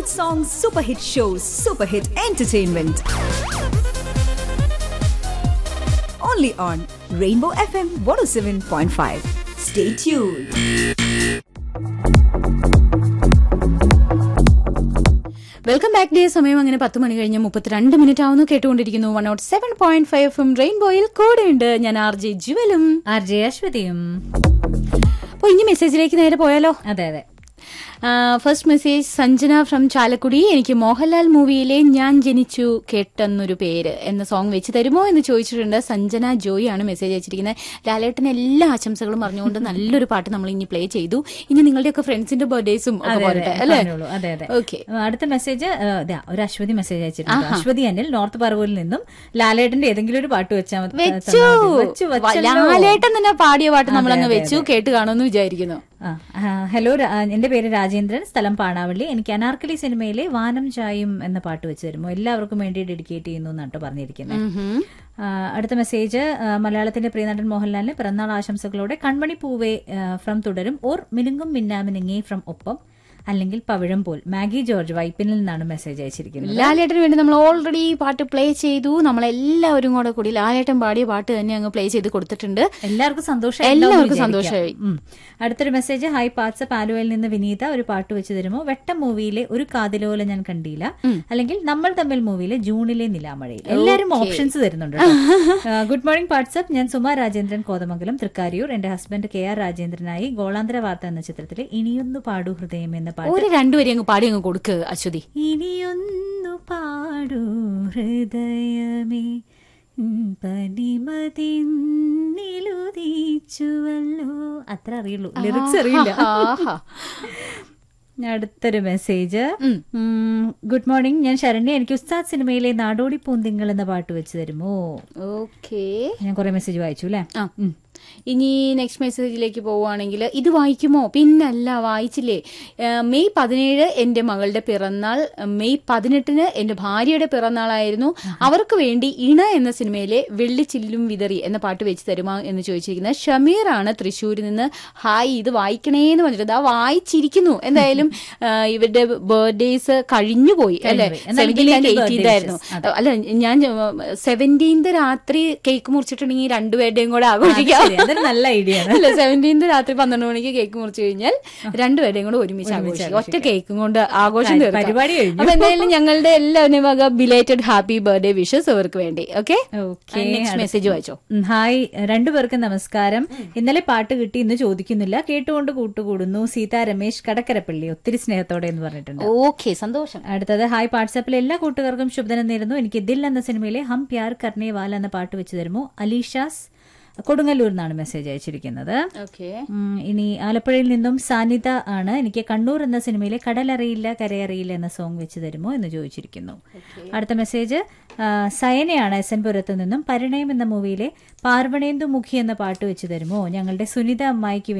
hit songs, super hit shows, super hit entertainment. Only on Rainbow FM 107.5. Stay tuned. Welcome back day സമയം അങ്ങനെ പത്ത് മണി കഴിഞ്ഞ് മുപ്പത്തിരണ്ട് മിനിറ്റ് ആവുന്നു കേട്ടുകൊണ്ടിരിക്കുന്നു one nought seven point five M റെയിൻബോയിൽ കൂടെയുണ്ട് ഞാൻ ആർ ജെ ജുവലും ആർ ജെ അശ്വതിയും അപ്പോൾ ഇനി മെസ്സേജിലേക്ക് നേരെ പോയാലോ അതെ അതെ first message Sanjana from Chalakudy എനിക്ക് മോഹൻലാൽ മൂവിയിലെ ഞാൻ ജനിച്ചു കേട്ടെന്നൊരു പേര് എന്ന സോങ് വെച്ച് തരുമോ എന്ന് ചോദിച്ചിട്ടുണ്ട് സഞ്ജന ജോയി ആണ് മെസ്സേജ് അയച്ചിരിക്കുന്നത് ലാലേട്ടന് എല്ലാ ആശംസകളും പറഞ്ഞുകൊണ്ട് നല്ലൊരു പാട്ട് നമ്മൾ ഇനി പ്ലേ ചെയ്തു ഇനി നിങ്ങളുടെയൊക്കെ ഫ്രണ്ട്സിന്റെ ബർത്ത്ഡേസും അതെ, അതെ, പോരട്ടെ അല്ലേ പറഞ്ഞോളൂ. അതെ അതെ ഓക്കെ അടുത്ത മെസ്സേജ് ആ, ദാ, ഒരു അശ്വതി മെസ്സേജ് അയച്ചിട്ടുണ്ട് അശ്വതി അനിൽ നോർത്ത് പറവൂരിൽ നിന്നും ലാലേട്ടന്റെ ഏതെങ്കിലും ഒരു പാട്ട് വെച്ചാൽ മതി വെച്ചു തന്നാ മതി. വെച്ചു വെച്ചല്ലോ. ലാലേട്ടൻ തന്നെ പാടിയ പാട്ട് നമ്മൾ അങ്ങ് അതെ, വെച്ചു കേട്ട് കാണുമെന്ന് വിചാരിക്കുന്നു ആ, ആ, ഹലോ രാ- ആ, എന്റെ പേര് രാജേന്ദ്രൻ സ്ഥലം പാണാവള്ളി എനിക്ക് അനാർക്കലി സിനിമയിലെ വാനം ചായും എന്ന പാട്ട് വെച്ച് തരുമോ എല്ലാവർക്കും വേണ്ടി ഡെഡിക്കേറ്റ് ചെയ്യുന്നു എന്നാട്ടോ പറഞ്ഞിരിക്കുന്നത് ആ, അടുത്ത മെസ്സേജ് ആ, മലയാളത്തിന്റെ പ്രിയനടൻ മോഹൻലാലിന് പിറന്നാൾ ആശംസകളോടെ കൺമണി പൂവേ ഫ്രം തുടരും ഓർ മിനുങ്ങും മിന്നാമിനുങ്ങേ ഫ്രം ഒപ്പം അല്ലെങ്കിൽ പവിഴം പോൽ മാഗി ജോർജ് വൈപ്പിനിൽ നിന്നാണ് മെസ്സേജ് അയച്ചിരിക്കുന്നത് ലാലേട്ടന് വേണ്ടി നമ്മൾ ഓൾറെഡി പാട്ട് പ്ലേ ചെയ്തു നമ്മളെല്ലാവരും കൂടെ കൂടി ലാലേട്ടൻ പാടിയ പാട്ട് തന്നെ അങ്ങ് പ്ലേ ചെയ്ത് കൊടുത്തിട്ടുണ്ട് എല്ലാവർക്കും സന്തോഷം എല്ലാവർക്കും സന്തോഷമായി. അടുത്തൊരു മെസ്സേജ് ഹായ് പാട്സപ്പ് ആലുവയിൽ നിന്ന് വിനീത ഒരു പാട്ട് വെച്ച് തരുമോ വെട്ടം മൂവിയിലെ ഒരു കാതിലോല ഞാൻ കണ്ടില്ല അല്ലെങ്കിൽ നമ്മൾ തമ്മിൽ മൂവിയിലെ ജൂണിലെ നിലാമഴയിൽ എല്ലാവരും ഓപ്ഷൻസ് തരുന്നുണ്ട് ഗുഡ് മോർണിംഗ് വാട്സ്ആപ്പ് ഞാൻ സുമ രാജേന്ദ്രൻ കോതമംഗലം തൃക്കാരിയൂർ എന്റെ ഹസ്ബൻഡ് കെ ആർ രാജേന്ദ്രനായി ഗോളാന്തര വാർത്ത എന്ന ചിത്രത്തിലെ ഇനിയൊന്നു പാടു ഹൃദയം എന്ന പാട്ട് ഒരു രണ്ടുപേരും അങ്ങ് പാടി അങ്ങ് കൊടുക്ക് അശ്വതി ഇനിയൊന്നു പാടൂ ഹൃദയമേ ഉം, പനിമതിന്നിലുദീച്ചുവല്ലോ അത്ര അറിയുള്ളൂ ലിറിക്സ് അറിയില്ല ആഹാ. അടുത്തൊരു മെസ്സേജ് ഗുഡ് മോർണിംഗ് ഞാൻ ശരണ്യ എനിക്ക് ഉസ്താദ് സിനിമയിലെ നാടോടി പൂന്തിങ്ങൾ എന്ന പാട്ട് വെച്ച് തരുമോ ഓക്കേ ഞാൻ കുറെ മെസ്സേജ് വായിച്ചു അല്ലേ ആ ഇനി നെക്സ്റ്റ് മെസ്സേജിലേക്ക് പോവുകയാണെങ്കിൽ ഇത് വായിക്കുമോ പിന്നല്ല വായിച്ചില്ലേ ഏ, മെയ് പതിനേഴ് എൻ്റെ മകളുടെ പിറന്നാൾ മെയ് പതിനെട്ടിന് എൻ്റെ ഭാര്യയുടെ പിറന്നാളായിരുന്നു അവർക്ക് വേണ്ടി ഇണ എന്ന സിനിമയിലെ വെള്ളിച്ചില്ലും വിതറി എന്ന പാട്ട് വെച്ച് തരുമോ എന്ന് ചോദിച്ചിരിക്കുന്നത് ഷമീർ ആണ് തൃശ്ശൂരിൽ നിന്ന് ഹായ് ഇത് വായിക്കണേന്ന് പറഞ്ഞിട്ട് ആ വായിച്ചിരിക്കുന്നു എന്തായാലും ആ, ഇവരുടെ ബർത്ത്ഡേസ് കഴിഞ്ഞുപോയി അല്ലെ കഴിഞ്ഞുപോയി. എന്നാൽ സെവൻറ്റീൻ ആൻഡ് belated എയ്റ്റീൻത് ആയിരുന്നു birthdays. അല്ല ഞാൻ സെവൻറ്റീൻത് രാത്രി കേക്ക് മുറിച്ചിട്ടുണ്ടെങ്കിൽ രണ്ടുപേരുടെയും കൂടെ ആഘോഷിക്കാം ശരി, അതൊരു നല്ല ഐഡിയ ആണ് അല്ല സെവൻറ്റീൻത് രാത്രി പന്ത്രണ്ട് മണിക്ക് കേക്ക് മുറിച്ചു കഴിഞ്ഞാൽ രണ്ടുപേരുടെയും കൂടെ ഒരുമിച്ച് ആഘോഷിക്കും ഒറ്റ കേക്കും കൊണ്ട് ആഘോഷം പരി- തീർക്കാം. പരിപാടി കഴിഞ്ഞു. അപ്പൊ എന്തായാലും ഞങ്ങളുടെ എല്ലാവരുടെയും വക ബിലേറ്റഡ് ഹാപ്പി ബർത്ത്ഡേ വിഷസ് അവർക്ക് വേണ്ടി ഓക്കെ ഓക്കെ നെക്സ്റ്റ് മെസ്സേജ് വായിച്ചോ ഉം, ഹായ് രണ്ടുപേർക്കും നമസ്കാരം ഇന്നലെ പാട്ട് കിട്ടി ഇന്ന് ചോദിക്കുന്നില്ല കേട്ടുകൊണ്ട് കൂട്ടുകൂടുന്നു സീതാ രമേശ് കടക്കരപ്പള്ളി ഒത്തിരി സ്നേഹത്തോടെ എന്ന് പറഞ്ഞിട്ടുണ്ട് ഓക്കെ സന്തോഷം അടുത്തത് ഹായ് വാട്സാപ്പിലെ എല്ലാ കൂട്ടുകാർക്കും ശുഭദിനം നേരുന്നു എനിക്ക് ദിൽ എന്ന സിനിമയിലെ ഹം പ്യാർ കർണേ വാല എന്ന പാട്ട് വെച്ച് തരുമോ അലീഷാസ് കൊടുങ്ങല്ലൂർ നിന്നാണ് മെസ്സേജ് അയച്ചിരിക്കുന്നത് ഓക്കെ ഉം, ഇനി ആലപ്പുഴയിൽ നിന്നും സാനിത ആണ് എനിക്ക് കണ്ണൂർ എന്ന സിനിമയിലെ കടലറിയില്ല കരയറിയില്ല എന്ന സോങ് വെച്ച് തരുമോ എന്ന് ചോദിച്ചിരിക്കുന്നു അടുത്ത മെസ്സേജ് ആ, സയനയാണ് എസ് എൻ പുരത്ത് നിന്നും പരിണയം എന്ന മൂവിയിലെ പാർവണേന്ദു മുഖി എന്ന പാട്ട് വെച്ച് തരുമോ ഞങ്ങളുടെ സുനിത അമ്മായിക്ക്